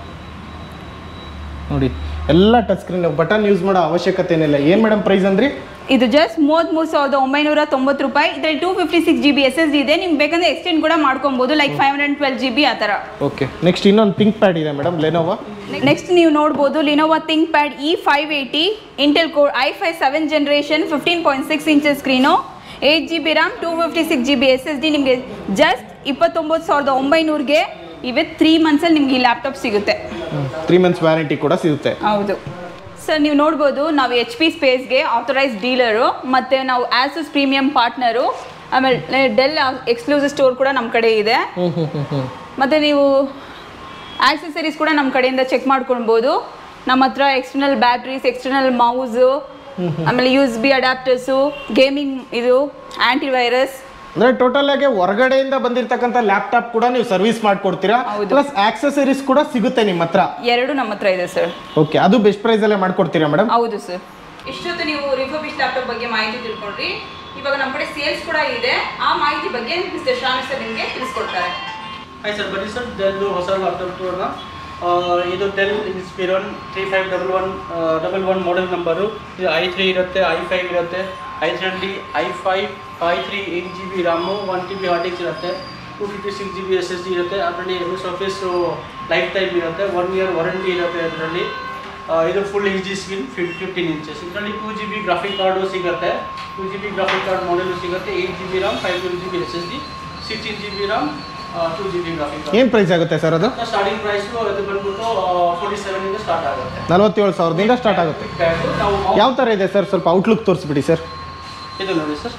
ನೋಡಿ ಎಲ್ಲ ಟಚ್ ಸ್ಕ್ರೀನ್ ಬಟನ್ ಯೂಸ್ ಮಾಡೋ ಅವಶ್ಯಕತೆ ಏನಿಲ್ಲ ಏನು ಮೇಡಮ್ ಪ್ರೈಸ್ ಅಂದ್ರಿ ಇದು ಜಸ್ಟ್ ಮೂವತ್ತ್ಮೂರು ಸಾವಿರದ ಒಂಬೈನೂರ ತೊಂಬತ್ತು ರೂಪಾಯಿ ಇದರಲ್ಲಿ two fifty six G B S S ಇದೆ ನಿಮ್ಗೆ ಬೇಕಂದ್ರೆ ಎಕ್ಸ್ಟೆಂಡ್ ಕೂಡ ಮಾಡ್ಕೊಬೋದು like five hundred twelve G B ಆ ಥರ ಓಕೆ ನೆಕ್ಸ್ಟ್ ಇನ್ನೊಂದು ಥಿಂಕ್ ಪ್ಯಾಡ್ ಇದೆ ಮೇಡಮ್ ಲೆನೋವಾ ನೆಕ್ಸ್ಟ್ ನೀವು ನೋಡ್ಬೋದು Lenovo ThinkPad E five eighty Intel core i five seven generation fifteen point six inches screen eight G B RAM two fifty six G B S S D ನಿಮಗೆ just ಇಪ್ಪತ್ತೊಂಬತ್ತು ಸಾವಿರದ ಒಂಬೈನೂರಿಗೆ with three ಮಂತ್ಸಲ್ಲಿ ನಿಮ್ಗೆ ಈ laptop ಸಿಗುತ್ತೆ three months warranty ಕೂಡ ಸಿಗುತ್ತೆ ಹೌದು sir ನೀವು ನೋಡ್ಬೋದು ನಾವು ಎಚ್ ಪಿ ಸ್ಪೇಸ್ಗೆ ಆಥರೈಸ್ ಡೀಲರು ಮತ್ತು ನಾವು ಆ್ಯಸಸ್ ಪ್ರೀಮಿಯಂ ಪಾರ್ಟ್ನರು ಆಮೇಲೆ ಡೆಲ್ ಎಕ್ಸ್ಕ್ಲೂಸಿವ್ ಸ್ಟೋರ್ ಕೂಡ ನಮ್ಮ ಕಡೆ ಇದೆ ಹ್ಞೂ ಹ್ಞೂ ಹ್ಞೂ ಹ್ಞೂ ಮತ್ತು ನೀವು ಆಕ್ಸೆಸರೀಸ್ ಕೂಡ ನಮ್ಮ ಕಡೆಯಿಂದ ಚೆಕ್ ಮಾಡ್ಕೊಳ್ಬೋದು ನಮ್ಮ ಹತ್ರ ಎಕ್ಸ್ಟರ್ನಲ್ ಬ್ಯಾಟ್ರೀಸ್ ಎಕ್ಸ್ಟರ್ನಲ್ ಮೌಸು ಆಮೇಲೆ U S B adapters gaming ಇದು ಆ್ಯಂಟಿವೈರಸ್ ಅಂದ್ರೆ ಟೋಟಲ್ ಆಗಿ ಹೊರಗಡೆಯಿಂದ ಬಂದಿರತಕ್ಕಂಥ ಲ್ಯಾಪ್ಟಾಪ್ ಕೂಡ ನೀವು ಸರ್ವಿಸ್ ಮಾಡ್ಕೊಡ್ತೀರಾ ಹೌದು. ಪ್ಲಸ್ ಆಕ್ಸೆಸರೀಸ್ ಕೂಡ ಸಿಗುತ್ತೆ ನಿಮ್ಮ ಹತ್ರ ಎರಡು ನಮ್ಮ ಹತ್ರ ಇದೆ ಸರ್ ಓಕೆ ಅದು ಬೆಸ್ಟ್ ಪ್ರೈಸ್ ಅಲ್ಲೇ ಮಾಡ್ಕೊಡ್ತೀರಾ ಮೇಡಮ್ ಹೌದು ಸರ್ ಇಷ್ಟೊತ್ತು ನೀವು ರಿಫರ್ಬಿಶ್ ಲ್ಯಾಪ್ಟಾಪ್ ಬಗ್ಗೆ ಮಾಹಿತಿ ತಿಳ್ಕೊಂಡ್ರಿ ಇವಾಗ ನಮ್ಮ ಕಡೆ ಸೇಲ್ಸ್ ಕೂಡ ಇದೆ ಆ ಮಾಹಿತಿ ಬಗ್ಗೆ ಮಿಸ್ಟರ್ ಶ್ರಾವಣ್ ಸರ್ ನಿಮಗೆ ತಿಳಿಸ್ಕೊಡ್ತಾರೆ ಹಾಯ್ ಸರ್ ಬನ್ನಿ ಸರ್ ಡೆಲ್ದು ಹೊಸ ಲ್ಯಾಪ್ಟಾಪ್ ತೋರೋಣ ಆ, ಇದು Dell Inspiron three five double one double one model number ಇದು ಐ ತ್ರೀ ಇರುತ್ತೆ ಐ ಫೈವ್ ಇರುತ್ತೆ ಐ ತ್ರೀಯಲ್ಲಿ i five i three eight G B RAM one T B hard disk ಇರುತ್ತೆ two fifty six G B S S D ಇರುತ್ತೆ ಅದರಲ್ಲಿ M S Office lifetime ಇರುತ್ತೆ one year warranty ಇರುತ್ತೆ ಅದರಲ್ಲಿ ಇದು full E G screen ಫಿಫ್ fifteen inches ಇದರಲ್ಲಿ two G B graphic card ಸಿಗುತ್ತೆ two G B graphic card model ಸಿಗುತ್ತೆ eight G B RAM five twelve G B S S D sixteen G B RAM two G B graphic card ಏನು price ಆಗುತ್ತೆ sir ಅದು starting price ಅದು ಬಂದ್ಬಿಟ್ಟು forty ಸೆವೆನಿಂದ start ಆಗುತ್ತೆ ನಲವತ್ತೇಳು ಸಾವಿರದಿಂದ start ಆಗುತ್ತೆ ಬ್ಯಾಗು ನಾವು ಯಾವ ಥರ ಇದೆ ಸರ್ ಸ್ವಲ್ಪ ಔಟ್ಲುಕ್ ತೋರಿಸ್ಬಿಡಿ ಸರ್ ಇದು ನೋಡಿ ಸರ್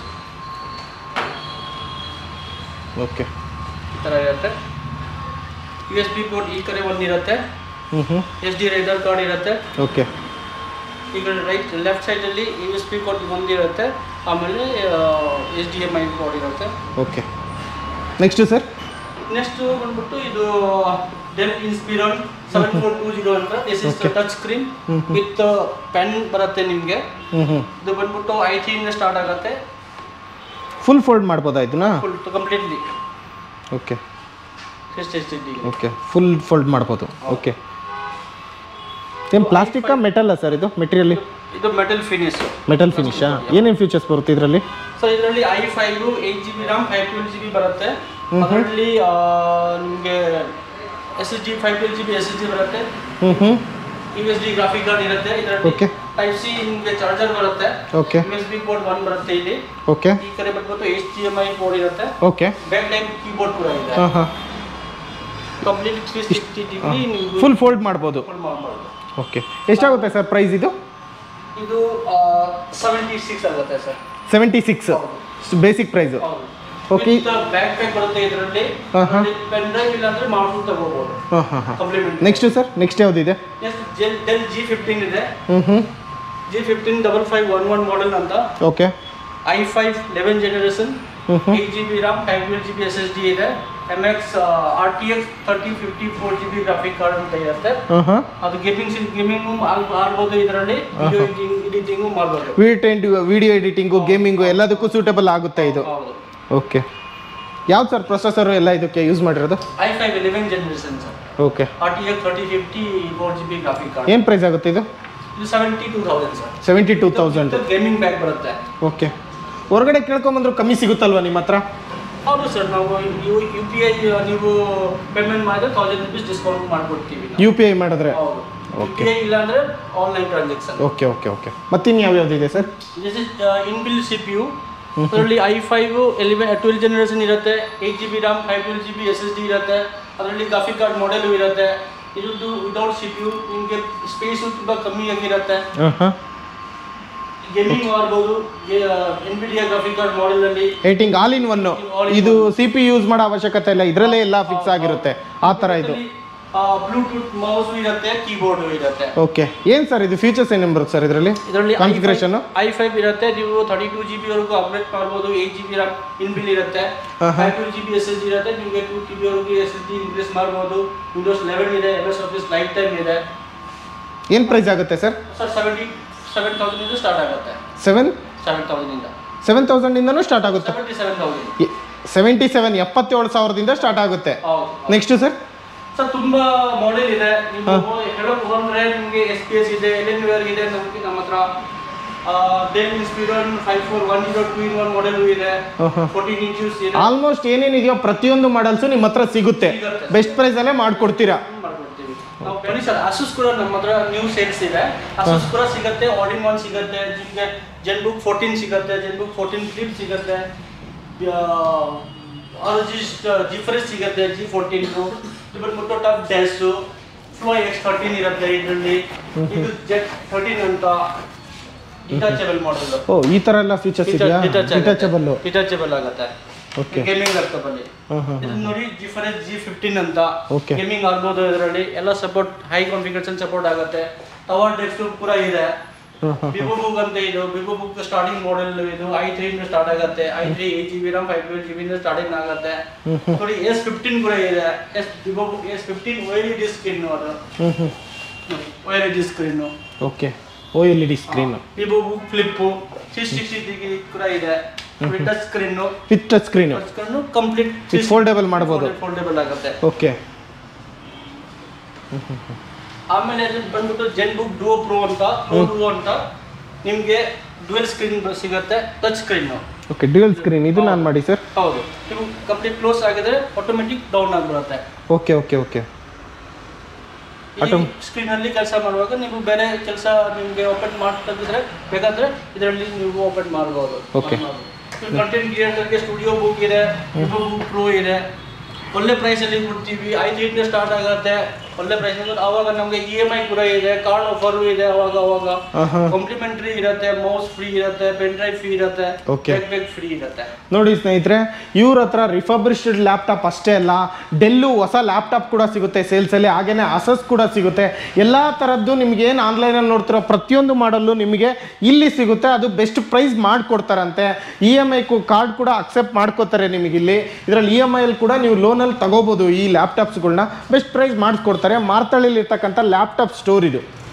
ಓಕೆ ಈ ಥರ ಇರುತ್ತೆ ಯು ಎಸ್ ಬಿ ಪೋರ್ಟ್ ಈ ಕಡೆ ಒಂದು ಇರುತ್ತೆ ಹ್ಞೂ ಹ್ಞೂ ಎಸ್ ಡಿ ರೈಡರ್ ಕಾರ್ಡ್ ಇರುತ್ತೆ ಓಕೆ ಈಗ ರೈಟ್ ಲೆಫ್ಟ್ ಸೈಡಲ್ಲಿ ಯು ಎಸ್ ಬಿ ಕೋಡ್ ಒಂದಿರುತ್ತೆ ಆಮೇಲೆ S D M I code ಇರುತ್ತೆ ಓಕೆ ನೆಕ್ಸ್ಟು ಸರ್ ನೆಕ್ಸ್ಟ್ ಬಂದ್ಬಿಟ್ಟು ಇದು Dell Inspiron seven four two zero ಅಂತ this is Okay. Touch screen hmm hmm. With pen ಬರುತ್ತೆ ನಿಮಗೆ ಹ್ಞೂ ಹ್ಞೂ ಇದು ಬಂದ್ಬಿಟ್ಟು ಐ ತ್ರೀಯಿಂದ ಸ್ಟಾರ್ಟ್ ಆಗುತ್ತೆ ಫುಲ್ ಫೋಲ್ಡ್ ಮಾಡ್ಬೋದಾ ಇದನ್ನ full completely okay S S D okay full fold ಮಾಡ್ಬೋದು ಓಕೆ ಏನು ಪ್ಲಾಸ್ಟಿಕ್ಕಾ ಮೆಟಲ್ಲ ಸರ್ ಇದು ಮೆಟೀರಿಯಲಿ ಇದು ಮೆಟಲ್ ಫಿನಿಶ್ ಮೆಟಲ್ ಫಿನಿಶಾ ಏನೇನು ಫೀಚರ್ಸ್ ಬರುತ್ತೆ ಇದರಲ್ಲಿ ಸೊ ಇದರಲ್ಲಿ i five eight G B RAM five twelve G B ಬರುತ್ತೆ ಅದರಲ್ಲಿ ನಿಮಗೆ S S G five twelve G B S S G ಬರುತ್ತೆ ಹ್ಞೂ ಹ್ಞೂ U S D graphic card ಇರುತ್ತೆ ಇದರಲ್ಲಿ Okay. ಟೈಪ್ ಸಿ ನಿಮಗೆ ಚಾರ್ಜರ್ ಬರುತ್ತೆ okay U S B port one ಬರುತ್ತೆ ಇಲ್ಲಿ ಓಕೆ ಈ ಕಡೆ ಬಂದ್ಬಿಟ್ಟು H D M I port ಇರುತ್ತೆ ಓಕೆ ಬ್ಯಾಕ್ ಟೈಮ್ ಕೀಬೋರ್ಡ್ ಕೂಡ ಇದೆ ಹಾಂ ಹಾಂ ಕಂಪ್ಲೀಟ್ ತ್ರೀ ಸಿಕ್ಸ್ಟಿ ಡಿಗ್ರಿ ನೀವು ಫುಲ್ ಫೋಲ್ಡ್ ಮಾಡ್ಬೋದು full ಮಾಡ್ಬೋದು ಓಕೆ ಎಷ್ಟಾಗುತ್ತೆ ಸರ್ ಪ್ರೈಸ್ ಇದು ಇದು ಸೆವೆಂಟಿ ಸಿಕ್ಸ್ ಆಗುತ್ತೆ sir seventy six basic price Okay. Backpack ಬರುತ್ತೆ ಇದರಲ್ಲಿ ಹಾ, ಹಾ. ಪೆನ್ ಡ್ರೈವ್ ಇಲ್ಲ ಅಂದ್ರೆ ಮಾಡ್ಕೊಂಡು ತಗೋಬಹುದು ಹಾಂ ಹಾಂ ಹಾಂ ಕಂಪ್ಲಿಮೆಂಟ್ ನೆಕ್ಸ್ಟು ಸರ್ ನೆಕ್ಸ್ಟ್ ಯಾವುದಿದೆ ನೆಕ್ಸ್ಟ್ ಜೆಲ್ ಡೆಲ್ ಜಿ ಫಿಫ್ಟೀನ್ ಇದೆ ಹ್ಞೂ ಹ್ಞೂ G fifteen double five one one model ಅಂತ okay i five eleven generation ಹ್ಞೂ ಹ್ಞೂ eight G B RAM five twelve G B S S D ಇದೆ M X R T X thirty fifty four G B graphic card ಅಂತ ಇರುತ್ತೆ ಹಾಂ ಹಾಂ ಅದು gaming gaming ಆಡ್ಬೋದು ಇದರಲ್ಲಿ ವಿಡಿಯೋ ಎಡಿಟಿಂಗು ಮಾಡ್ಬೋದು ವಿಡಿಯೋ ವಿಡಿಯೋ ಎಡಿಟಿಂಗು ಗೇಮಿಂಗು ಎಲ್ಲದಕ್ಕೂ ಸೂಟಬಲ್ ಆಗುತ್ತೆ ಇದು ಹೌದು ಓಕೆ ಯಾವ್ದು ಸರ್ ಪ್ರೊಸೆಸರು ಎಲ್ಲ ಇದಕ್ಕೆ ಯೂಸ್ ಮಾಡಿರೋದು i five eleven generation sir okay R T X thirty fifty four G B graphic card ಏನು ಪ್ರೈಸ್ ಆಗುತ್ತೆ ಇದು ಇದು seventy two thousand sir seventy two thousand gaming bag ಬರುತ್ತೆ ಓಕೆ ಹೊರಗಡೆ ಕೇಳ್ಕೊಂಬಂದ್ರು ಕಮ್ಮಿ ಸಿಗುತ್ತಲ್ವಾ ನಿಮ್ಮ ಹತ್ರ ಹೌದು ಸರ್ ನಾವು ಯು ಯು ಪಿ ಐ ನೀವು ಪೇಮೆಂಟ್ ಮಾಡಿದ್ರೆ ತೌಸಂಡ್ ರುಪೀಸ್ ಡಿಸ್ಕೌಂಟ್ ಮಾಡ್ಕೊಡ್ತೀವಿ ನಾವು. ಯು ಪಿ ಐ ಮಾಡಿದ್ರೆ ಹೌದು ಯು Okay. ಪಿ ಐ ಇಲ್ಲ ಅಂದ್ರೆ online transaction okay okay okay ಮತ್ತಿನ್ನು ಯಾವ್ಯಾವ್ದಿದೆ sir this is inbuilt C P U ಅದರಲ್ಲಿ i five eleven twelve generation ಇರುತ್ತೆ eight G B RAM five twelve G B S S D ಇರುತ್ತೆ ಅದರಲ್ಲಿ graphic card model ಇರುತ್ತೆ ಇದು without C P U ನಿಮಗೆ space ತುಂಬ ಕಮ್ಮಿಯಾಗಿರುತ್ತೆ ಹಾಂ ಹಾಂ ಗೇಮಿಂಗ್ ಮಾಡ್ಬೋದು ಎನ್ವಿಡಿಯಾ ಗ್ರಾಫಿಕ್ ಕಾರ್ಡ್ ಮಾಡೆಲಲ್ಲಿ ಏಟಿಂಗ್ ಆಲ್ ಇನ್ ಒನ್ನು ಇದು ಸಿ ಪಿ ಯೂಸ್ ಮಾಡೋ ಅವಶ್ಯಕತೆ ಇಲ್ಲ ಇದರಲ್ಲೇ ಎಲ್ಲ ಫಿಕ್ಸ್ ಆಗಿರುತ್ತೆ ಆ ಥರ ಇದು ಬ್ಲೂಟೂತ್ ಮೌಸ್ ಇರುತ್ತೆ ಕೀಬೋರ್ಡ್ ಇರುತ್ತೆ ಓಕೆ ಏನು ಸರ್ ಇದು ಫೀಚರ್ಸ್ ಏನೇನು ಬರುತ್ತೆ ಸರ್ ಇದರಲ್ಲಿ ಇದರಲ್ಲಿ ಕಾನ್ಫಿಗರೇಷನ್ ಐ ಫೈವ್ ಇರುತ್ತೆ ನೀವು ತರ್ಟಿ ಟೂ ಜಿ ಬಿ ವರೆಗೂ ಅಪ್ಗ್ರೇಡ್ ಮಾಡ್ಬೋದು eight G B RAM inbuilt ಇರುತ್ತೆ ಆಹಾ. Five two G B S S D ಇರುತ್ತೆ ನಿಮಗೆ ಟೂ ಜಿ ಬಿ ವರೆಗೂ ಎಸ್ ಎಸ್ ಡಿ ಇನ್ಕ್ರೀಸ್ ಮಾಡ್ಬೋದು ವಿಂಡೋಸ್ ಲೆವೆನ್ ಇದೆ M S Office lifetime ಇದೆ ಏನು ಪ್ರೈಸ್ ಆಗುತ್ತೆ sir sir seventy seven thousand start ಆಗುತ್ತೆ ಸೆವೆನ್ ಸೆವೆನ್ ತೌಸಂಡಿಂದ ಸೆವೆನ್ ತೌಸಂಡಿಂದನೂ ಸ್ಟಾರ್ಟ್ ಆಗುತ್ತೆ seventy seven thousand seventy seven ಎಪ್ಪತ್ತೇಳು ಸಾವಿರದಿಂದ ಸ್ಟಾರ್ಟ್ ಆಗುತ್ತೆ ಹೌದು ನೆಕ್ಸ್ಟ್ ಸರ್ ಸರ್ ತುಂಬಾ ಮಾಡೆಲ್ ಇದೆ ನೀವು ಹೇಳಕ್ ಹೋದ್ರೆ ನಿಮಗೆ ಎಸ್ ಪಿ ಎಸ್ ಇದೆ ಎಲ್ ಎನ್ ವೇರ್ ಇದೆ ನಮಗೆ ನಮ್ಮ ಹತ್ರ Dell Inspiron five four one zero two in one model ಇದೆ ಆಹಾ. ಫೋರ್ಟೀನ್ ಇಂಚಸ್ ಇದೆ ಆಲ್ಮೋಸ್ಟ್ ಏನೇನಿದೆಯೋ ಪ್ರತಿಯೊಂದು ಮಾಡಲ್ಸು ನಿಮ್ಮ ಹತ್ರ ಸಿಗುತ್ತೆ ಸಿಗುತ್ತೆ. ಬೆಸ್ಟ್ ಪ್ರೈಸಲ್ಲೇ ಮಾಡಿಕೊಡ್ತೀರಾ ಮಾಡ್ಕೊಡ್ತೀವಿ ನಾವು ಬನ್ನಿ ಸರ್ ಅಸೂಸ್ ಕೂಡ ನಮ್ಮ ಹತ್ರ ನ್ಯೂ ಸೇಲ್ಸ್ ಇದೆ ಅಸೂಸ್ ಕೂಡ ಸಿಗುತ್ತೆ ಆಲ್ ಇನ್ ಒನ್ ಸಿಗುತ್ತೆ ನಿಮಗೆ ಜೆನ್ ಬುಕ್ ಫೋರ್ಟೀನ್ ಸಿಗುತ್ತೆ ಜೆನ್ ಬುಕ್ ಫೋರ್ಟೀನ್ ಫ್ಲಿಪ್ ಸಿಗುತ್ತೆ ಜಿಫ್ರೆಸ್ ಸಿಗುತ್ತೆ ಜಿ ಫೋರ್ಟೀನ್ ಇದು ಬಂದ್ಬಿಟ್ಟು top dash flow X thirteen ಇರುತ್ತೆ ಇದರಲ್ಲಿ ಇದು ಜೆಟ್ ಥರ್ಟೀನ್ ಅಂತ ಡಿಟಾಚಬಲ್ ಮಾಡಲ್ ಓ ಈ ಥರ ಎಲ್ಲ ಫೀಚರ್ಸ್ ಇದೆಯಾ ಡಿಟಾಚಬಲ್ ಡಿಟಾಚಬಲ್ ಆಗುತ್ತೆ ಓಕೆ ಗೇಮಿಂಗ್ ಲ್ಯಾಪ್ಟಾಪ್ ಅಲ್ಲಿ ಹಾಂ ಹಾಂ ಇದು ನೋಡಿ ಜಿಫರೆನ್ಸ್ ಜಿ ಫಿಫ್ಟೀನ್ ಅಂತ Okay. ಗೇಮಿಂಗ್ ಆಗ್ಬೋದು ಇದರಲ್ಲಿ ಎಲ್ಲ ಸಪೋರ್ಟ್ ಹೈ ಕಾನ್ಫಿಗರೇಷನ್ ಸಪೋರ್ಟ್ ಆಗುತ್ತೆ ಟವರ್ ಡೆಸ್ಕ್ಟಾಪ್ ಕೂಡ ಇದೆ ಹಾಂ ಹಾಂ ವಿವೋ ಬುಕ್ ಅಂತ ಇದು ವಿವೋ ಬುಕ್ ಸ್ಟಾರ್ಟಿಂಗ್ ಮಾಡೆಲ್ ಇದು ಐ ತ್ರೀ ಇಂದ ಸ್ಟಾರ್ಟ್ ಆಗುತ್ತೆ I three eight G B RAM five twelve G B ಇಂದ ಸ್ಟಾರ್ಟಿಂಗ್ ಆಗುತ್ತೆ ನೋಡಿ ಎಸ್ ಫಿಫ್ಟೀನ್ ಕೂಡ ಇದೆ S Vivo S fifteen O L D screen ಅದು ಹ್ಞೂ ಹ್ಞೂ ನೋಡಿ O L D screen okay O L E D screen Vivobook flip six sixty degree ಕೂಡ ಇದೆ touch screen with touch screen touch screen complete with foldable ಮಾಡ್ಬೋದು foldable ಆಗುತ್ತೆ okay ಆಮೇಲೆ ಅದು ಬಂದ್ಬಿಟ್ಟು ಜೆನ್ ಬುಕ್ ಡುವೋ ಪ್ರೋ ಅಂತ Pro Duo ಅಂತ ನಿಮಗೆ ಡುವೆಲ್ ಸ್ಕ್ರೀನ್ ಸಿಗುತ್ತೆ touch screen okay dual screen ಇದು ನಾನು ಮಾಡಿ ಸರ್ ಹೌದು ನೀವು ಕಂಪ್ಲೀಟ್ ಕ್ಲೋಸ್ ಆಗಿದ್ರೆ ಆಟೋಮೆಟಿಕ್ ಡೌನ್ ಆಗಿಬಿಡುತ್ತೆ ಓಕೆ ಓಕೆ ಓಕೆ ಈ Autom- ಸ್ಕ್ರೀನ್ ಅಲ್ಲಿ ಕೆಲಸ ಮಾಡುವಾಗ ನೀವು ಬೇರೆ ಕೆಲಸ ನಿಮಗೆ ಓಪನ್ ಮಾಡ್ತಿದ್ರೆ ಬೇಕಾದ್ರೆ ಇದರಲ್ಲಿ ನೀವು ಓಪನ್ ಮಾಡ್ಬೋದು Okay. ಕಂಟೆಂಟ್ ಕ್ರಿಯೇಟರ್ಗೆ ಸ್ಟುಡಿಯೋ ಬುಕ್ ಇದೆ ಬುಕ್ ಪ್ರೋ ಇದೆ ಒಳ್ಳೆ ಪ್ರೈಸ್ ಅಲ್ಲಿ ಕೊಡ್ತೀವಿ ಐದು ಇಂದ ಸ್ಟಾರ್ಟ್ ಆಗುತ್ತೆ ಒಳ್ಳೆ ಪ್ರೈಸ್ ಅವಾಗ ನಮಗೆ ಇ ಎಮ್ ಐ ಕೂಡ ಇದೆ ಕಾರ್ಡ್ ಆಫರ್ ಇದೆ ಅವಾಗ ಅವಾಗ ಆಹಾ. ಕಾಂಪ್ಲಿಮೆಂಟ್ರಿ ಇರುತ್ತೆ ಮೌಸ್ ಫ್ರೀ ಇರುತ್ತೆ ಪೆನ್ ಡ್ರೈವ್ ಫ್ರೀ ಇರುತ್ತೆ Okay. ಬ್ಯಾಕ್ ಫ್ರೀ ಇರುತ್ತೆ ನೋಡಿ ಸ್ನೇಹಿತರೆ ಇವ್ರ ಹತ್ರ ರಿಫರ್ಬಿಶ್ಡ್ ಲ್ಯಾಪ್ಟಾಪ್ ಅಷ್ಟೇ ಅಲ್ಲ ಡೆಲ್ಲು ಹೊಸ ಲ್ಯಾಪ್ಟಾಪ್ ಕೂಡ ಸಿಗುತ್ತೆ ಸೇಲ್ಸಲ್ಲಿ ಹಾಗೇನೆ ಅಸಸ್ ಕೂಡ ಸಿಗುತ್ತೆ ಎಲ್ಲ ಥರದ್ದು ನಿಮ್ಗೆ ಏನು ಆನ್ಲೈನಲ್ಲಿ ನೋಡ್ತಿರೋ ಪ್ರತಿಯೊಂದು ಮಾಡಲ್ಲು ನಿಮಗೆ ಇಲ್ಲಿ ಸಿಗುತ್ತೆ ಅದು ಬೆಸ್ಟ್ ಪ್ರೈಸ್ ಮಾಡಿಕೊಡ್ತಾರಂತೆ ಇ ಎಮ್ ಐ ಕಾರ್ಡ್ ಕೂಡ ಅಕ್ಸೆಪ್ಟ್ ಮಾಡ್ಕೋತಾರೆ ನಿಮಗೆ ಇಲ್ಲಿ ಇದರಲ್ಲಿ ಇ ಎಮ್ ಐಲಿ ಕೂಡ ನೀವು ಲೋನಲ್ಲಿ ತಗೋಬೋದು ಈ ಲ್ಯಾಪ್ಟಾಪ್ಸ್ಗಳನ್ನ ಬೆಸ್ಟ್ ಪ್ರೈಸ್ ಮಾಡಿಸ್ಕೊಡ್ತಾರೆ ಮಾರ್ತಳ್ಳಿಲಿ ಇರ್ತಕ್ಕಂಥ ಲ್ಯಾಪ್ಟಾಪ್ ಸ್ಟೋರ್ ಇದು